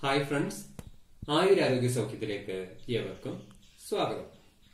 hi friends ആയുരാരോഗ്യ സൗഖ്യത്തിലേക്ക് ഏവർക്കും സ്വാഗതം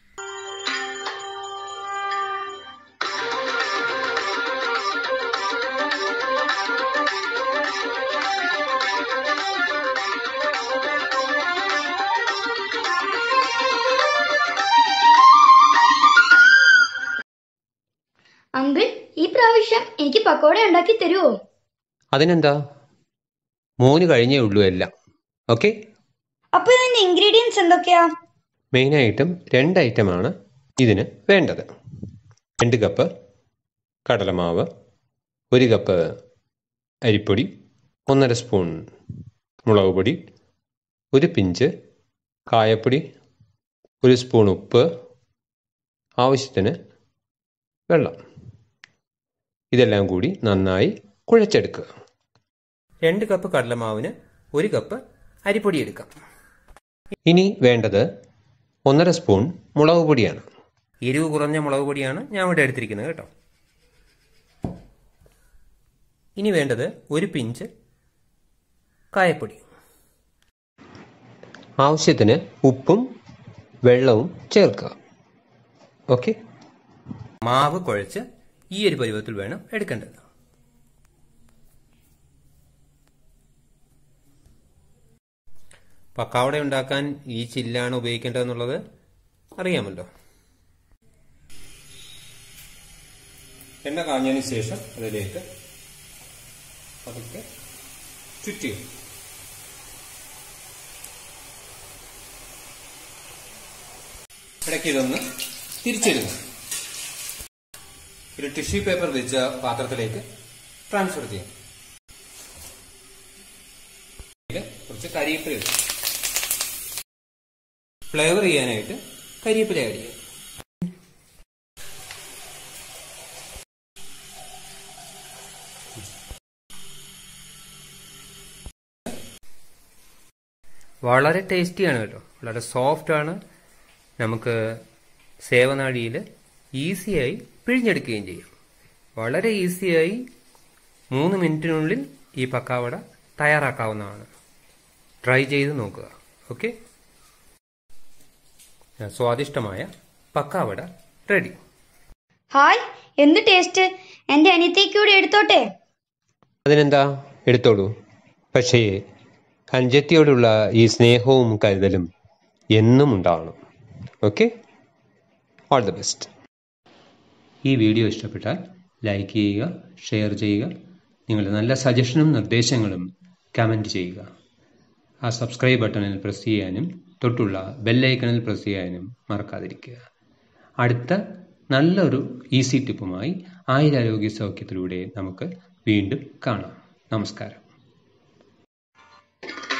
അങ്കിൾ ഈ പ്രാവശ്യം എനിക്ക് പക്കോട ഉണ്ടാക്കി തരുമോ അതിനെന്താ മോന് കഴിഞ്ഞേ ഉള്ളൂ എല്ലാം ഓക്കെ അപ്പൊ ഇതിന്റെ ഇൻഗ്രീഡിയൻസ് എന്തൊക്കെയാ മെയിനായിട്ടും രണ്ട് ഐറ്റമാണ് ഇതിന് വേണ്ടത് രണ്ട് കപ്പ് കടലമാവ് ഒരു കപ്പ് അരിപ്പൊടി ഒന്നര സ്പൂൺ മുളക് പൊടി ഒരു പിഞ്ച് കായപ്പൊടി ഒരു സ്പൂൺ ഉപ്പ് ആവശ്യത്തിന് വെള്ളം ഇതെല്ലാം കൂടി നന്നായി കുഴച്ചെടുക്കുക രണ്ട് കപ്പ് കടലമാവിന് ഒരു കപ്പ് അരിപ്പൊടി എടുക്കാം ഇനി വേണ്ടത് ഒന്നര സ്പൂൺ മുളക് പൊടിയാണ് എരിവ് കുറഞ്ഞ മുളക് പൊടിയാണ് ഞാൻ ഇവിടെ എടുത്തിരിക്കുന്നത് കേട്ടോ ഇനി വേണ്ടത് ഒരു പിഞ്ച് കായപ്പൊടി ആവശ്യത്തിന് ഉപ്പും വെള്ളവും ചേർക്കുക ഓക്കെ മാവ് കുഴച്ച് ഈ ഒരു പരുവത്തിൽ വേണം എടുക്കേണ്ടത് പക്കാവട ഉണ്ടാക്കാൻ ഈ ചില്ലാണ് ഉപയോഗിക്കേണ്ടതെന്നുള്ളത് അറിയാമല്ലോ എണ്ണ കാഞ്ഞതിന് ശേഷം അതിലേക്ക് പതുക്കെ ചുറ്റുക ഇടയ്ക്ക് ഇതൊന്ന് തിരിച്ചിടുക ഒരു ടിഷ്യൂ പേപ്പർ വെച്ച പാത്രത്തിലേക്ക് ട്രാൻസ്ഫർ ചെയ്യാം ഇതില് കുറച്ച് കരിവേപ്പില ഇടും ഫ്ലേവർ ചെയ്യാനായിട്ട് കരിവേപ്പില ആഡ് ചെയ്യാം വളരെ ടേസ്റ്റിയാണ് കേട്ടോ വളരെ സോഫ്റ്റ് ആണ് നമുക്ക് സേവനാഴിയിൽ ഈസിയായി പിഴിഞ്ഞെടുക്കുകയും ചെയ്യാം വളരെ ഈസിയായി മൂന്ന് മിനിറ്റിനുള്ളിൽ ഈ പക്കാവട തയ്യാറാക്കാവുന്നതാണ് ട്രൈ ചെയ്ത് നോക്കുക ഓക്കെ സ്വാദിഷ്ടമായ പക്കാവട റെഡി ഹായ് എന്ത് ടേസ്റ്റ് എന്റെ അനിയത്തേക്ക് കൂടി എടുത്തോട്ടെ അതിനെന്താ എടുത്തോളൂ പക്ഷേ അനുജത്തിയോടുള്ള ഈ സ്നേഹവും കരുതലും എന്നും ഉണ്ടാവണം ഓക്കെ ഓൾ ദി ബെസ്റ്റ് ഈ വീഡിയോ ഇഷ്ടപ്പെട്ടാൽ ലൈക്ക് ചെയ്യുക ഷെയർ ചെയ്യുക നിങ്ങളുടെ നല്ല സജഷനും നിർദ്ദേശങ്ങളും കമൻറ്റ് ചെയ്യുക ആ സബ്സ്ക്രൈബ് ബട്ടണിൽ പ്രസ് ചെയ്യാനും തൊട്ടുള്ള ബെല്ലൈക്കണിൽ പ്രസ് ചെയ്യാനും മറക്കാതിരിക്കുക അടുത്ത നല്ലൊരു ഈസി ടിപ്പുമായി ആയുരാരോഗ്യ സൗഖ്യത്തിലൂടെ നമുക്ക് വീണ്ടും കാണാം നമസ്കാരം